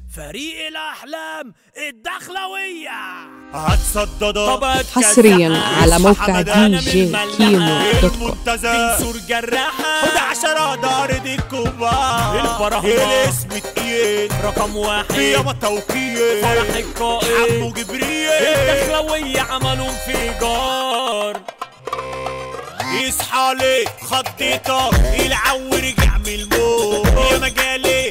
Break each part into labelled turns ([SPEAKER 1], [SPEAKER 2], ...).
[SPEAKER 1] فريق الأحلام الدخلوية
[SPEAKER 2] هتصددها
[SPEAKER 1] طبقة
[SPEAKER 3] حصرياً
[SPEAKER 1] كساحة.
[SPEAKER 3] على موقع
[SPEAKER 1] حمدانة
[SPEAKER 3] دي جي
[SPEAKER 1] من
[SPEAKER 3] كيمو
[SPEAKER 1] الملاحة.
[SPEAKER 3] دوت كوم.
[SPEAKER 2] المنتزه
[SPEAKER 1] بنسور جراحة
[SPEAKER 2] خد عشرة دار دي الكبار
[SPEAKER 1] الفرحمة.
[SPEAKER 2] الاسم تقيل
[SPEAKER 1] رقم واحد
[SPEAKER 2] بياما توكيل
[SPEAKER 1] فرح القائد
[SPEAKER 2] عمو جبريل
[SPEAKER 1] الدخلوية عملوا انفجار
[SPEAKER 2] يصحى لي خطيتك العو رجع من الموت يا مجالي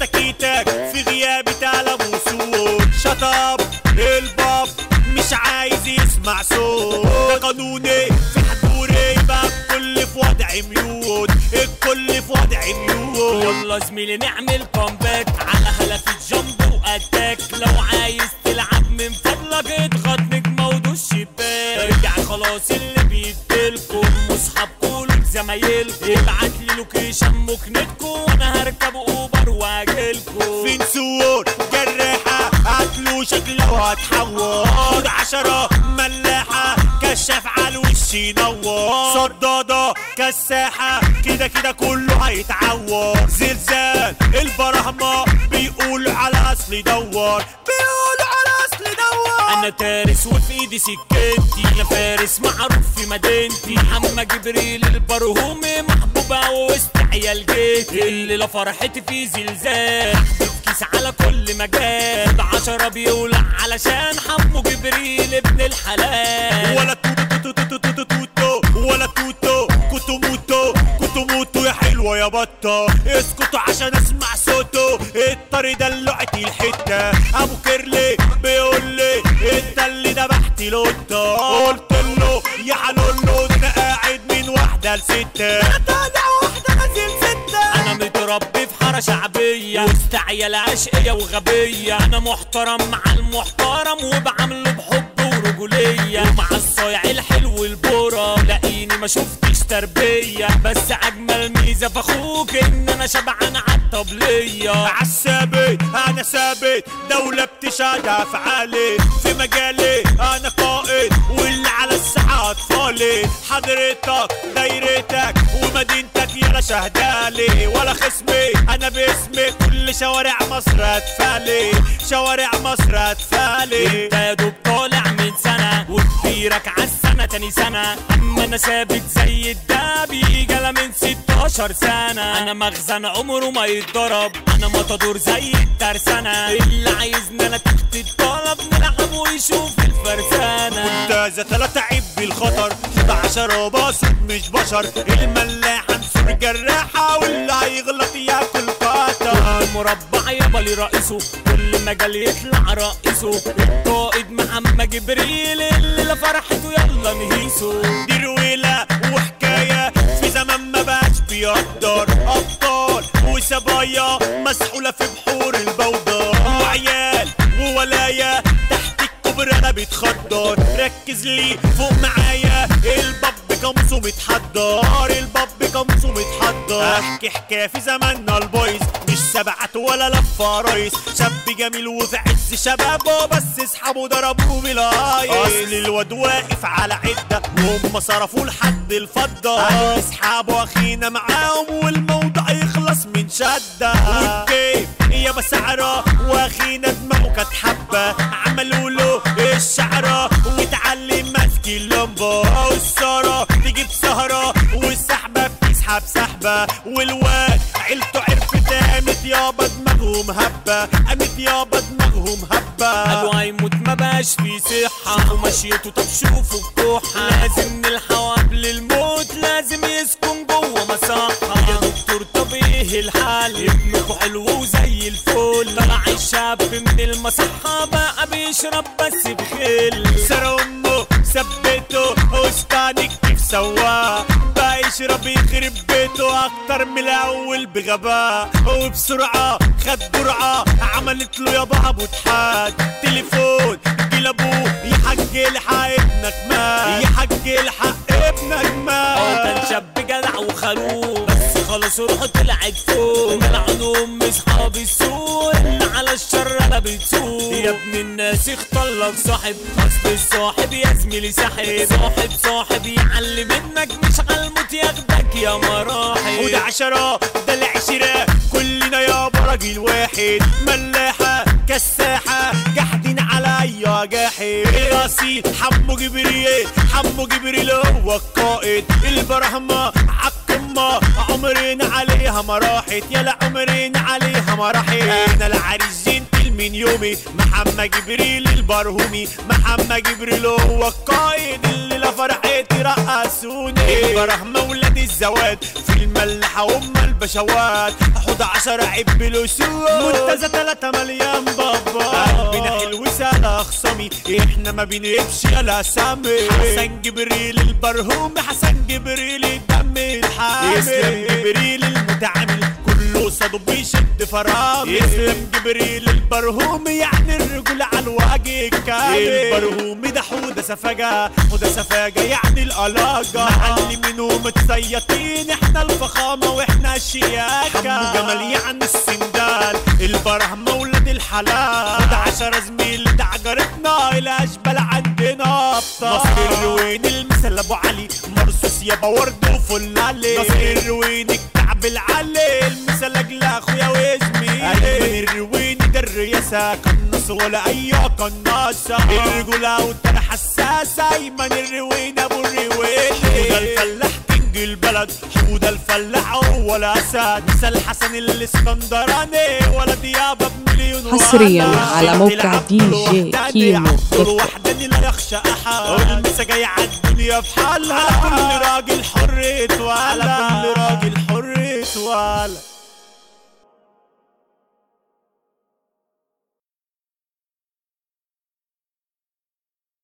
[SPEAKER 2] كتاكيتك في غيابي تعلم وصوت شطب الباب مش عايز يسمع صوت ده قانوني في حضوري يبقى الكل في وضع ميوت الكل في وضع ميوت
[SPEAKER 1] يلا زميلي نعمل كومباك على هلفة جنب واتاك لو عايز تلعب من فضلك اضغط نجمة ودوس شباك ارجع خلاص اللي بيديلكم مصحاب كله زمايلكم ابعت لي لوكيشن مكنتكم وانا هركب اوبر واجيلكم
[SPEAKER 2] فين سور جراحة قتلوا شكله هتحور خد عشرة ملاحة كشاف على الوش ينور صدادة كساحة كده كده كله هيتعور زلزال البرهمة بيقولوا على اصل دور بيقولوا على اصل دور
[SPEAKER 1] انا تارس وفي ايدي سكتي انا فارس معروف في مدينتي محمد جبريل البرهومي محبوبة وسط عيال جيتي اللي لا فرحتي في زلزال كيس على كل مجال بعشرة بيولع علشان حمو جبريل ابن الحلال
[SPEAKER 2] ولا توتو توتو توتو توتو توتو ولا توتو كوتو موتو كوتو موتو يا حلوة يا بطة اسكتوا عشان اسمع صوته الطري دلوعتي الحتة ابو كيرلي بيقول لي انت اللي ذبحت لوتة قلت له يا حلولو ده انا قاعد من واحدة لستة انا طالع واحدة نازل ستة
[SPEAKER 1] انا متربي في حارة شعبية وسط عيال عشقية وغبية انا محترم مع المحترم وبعامله بحب ورجولية ومع الصايع الحلو البورة لاقيني ما شفتش تربية بس اجمل ميزة في اخوك ان انا شبعان عالطبلية
[SPEAKER 2] عالثابت انا ثابت دولة بتشهد افعالي في مجالي انا قائد واللي على الساحة اطفالي حضرتك دايرتك ومدينتك يلا شهدالي ولا خصمي انا باسمي كل شوارع مصر اتفالي شوارع مصر اتفالي
[SPEAKER 1] انت يا دوب طالع من سنة وكبيرك عالسنة تاني سنة اما انا ثابت زي الدبي جلا من 16 سنة انا مخزن عمره ما يتضرب انا مطادور زي الترسانة اللي عايزني انا تحت الطلب نلعب ويشوف الفرسانة
[SPEAKER 2] ممتازة تلاتة عيب بالخطر 11 باص مش بشر الملاحة نسور جراحة واللي هيغلط ياكل قطر
[SPEAKER 1] المربع يابا لي رئيسه كل مجال يطلع رئيسه القائد محمد جبريل اللي لا فرحته يلا نهيسه
[SPEAKER 2] دي رويلة وحكاية في زمان ما بقاش بيقدر أبطال وسبايا مسحولة في بحور البودر وعيال وولايا تحت الكوبري أنا بتخدر ركز لي فوق معايا الباب قمصه متحضر الباب قمصه متحضر احكي حكايه في زماننا البويز مش سبعت ولا لفه رايس شاب جميل وفي عز شبابه بس اصحابه ضربوه بالايس اصل الواد واقف على عده وهم صرفوا لحد الفضه اصحابه اخينا معاهم والموضوع يخلص من شده والكيف يا بسعره واخينا دماغه كانت حبه عملوا له الشعره واتعلم ماسك اللمبه والساره تجيب سهره والسحبه بتسحب سحبه والواد عيلته عرفت قامت يابا دماغهم هبه قامت يابا دماغهم هبه
[SPEAKER 1] قالوا هيموت ما بقاش في صحة ومشيته طب شوفوا الكحة لازم نلحق قبل الموت لازم يسكن جوه مصحة يا دكتور طب ايه الحل ابنكوا حلو وزي الفل طلع الشاب من المصحة بقى بيشرب بس بخل
[SPEAKER 2] سر امه ثبته وسطاني كيف سواه بقى يشرب يخرب بيته اكتر من الاول بغباء وبسرعه خد جرعه عملت له يابا ابو تحاد تليفون جيل ابوه يا حاج الحق ابنك مات يا حاج الحق ابنك
[SPEAKER 1] اه كان
[SPEAKER 2] مات
[SPEAKER 1] شاب جدع وخلوق بس خلاص روحه طلعت فوق ملعون ام اصحاب السوق اللي على الشر انا بتسوق يا ابن الناس اختار لك صاحب اصل الصاحب يا زميلي ساحب صاحب صاحب يعلم منك مش على الموت ياخدك يا مراحل
[SPEAKER 2] وده عشرة ده العشرة كلنا يابا راجل واحد ملاحة كالساحة قاعدين عليا جاحد راسي حمو جبريل حمو جبريل هو القائد البرهمة عالقمة عمرنا عليها ما راحت يلا عمرنا عليها ما راحت انا العريس جنتل من يومي محمد جبريل البرهومي محمد جبريل هو القائد اللي لا فرحتي رقصوني البرهمة ولاد الزواد في الملحة هم البشوات حوض عشرة عب الاسود منتزه تلاتة مليان بابا قلبنا حلو سالة خصمي احنا ما بنقبش يا سامي حسن جبريل البرهومي حسن جبريل الدم الحامي اسلام جبريل المتعامل كله قصاده بيشد فرامي اسلام جبريل البرهومي يعني الرجل على الوجه الكامل البرهومي ده حودة سفاجة حودة سفاجة يعني القلاجة معلمين ومتسيطين احنا الفخامة واحنا الشياكة حمو جمال يعني السندال البرهمة ولاد الحلال ده عشرة زميل ده عجرتنا الاشبال عندنا ابطال نصر الروين المثل ابو علي مرصوص يابا ورد وفل علي نصر الروين الكعب العلي المثل اجل اخويا وزميلي ايمن الروين ده الرياسة قناص ولا اي قناصة الرجولة والترى حساسة ايمن الروين ابو الروين وده الفلاح كينج البلد حوده الفلاح هو الاسد مثل حسن الاسكندراني ولا ديابه بمليون
[SPEAKER 3] حصرياً
[SPEAKER 2] ولد.
[SPEAKER 3] على موقع
[SPEAKER 2] تلعب
[SPEAKER 3] دي
[SPEAKER 2] دور
[SPEAKER 3] جي
[SPEAKER 2] وحداني،
[SPEAKER 3] كيمو
[SPEAKER 2] عبد
[SPEAKER 3] دوت كوم.
[SPEAKER 2] وحداني لا يخشى احد المسا جاي على الدنيا في حالها كل راجل حر يتولى كل راجل حر يتولى